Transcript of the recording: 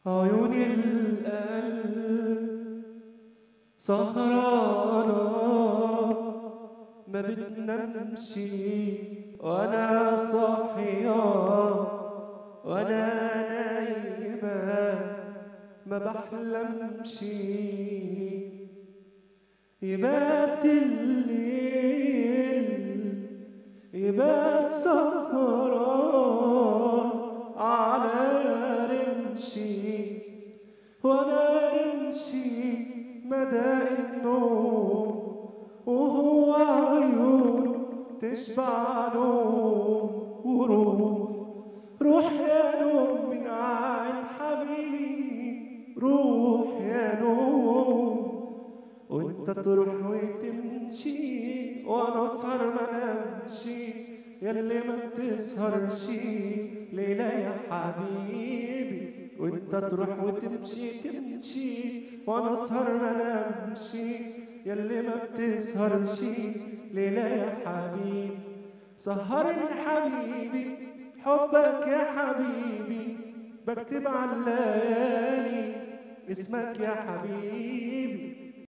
عيون القلب سهرانة ما بتنامش وانا صاحية وانا نايمة ما بحلمش يبات الليل يبات سهران على رمشي وانا رمشي مدى النوم وهو عيون تشبع نوم وروح روح يا نوم من عين حبيبي روح يا نوم وانت تروح وتمشي وانا اسهر ما نمشي ياللي ما بتسهرش ليلة يا حبيبي وانت تروح وتمشي تمشي وانا اسهر ما نمشي ياللي ما بتسهرش ليلة يا حبيبي سهرني حبيبي حبك يا حبيبي بكتب على الليالي اسمك يا حبيبي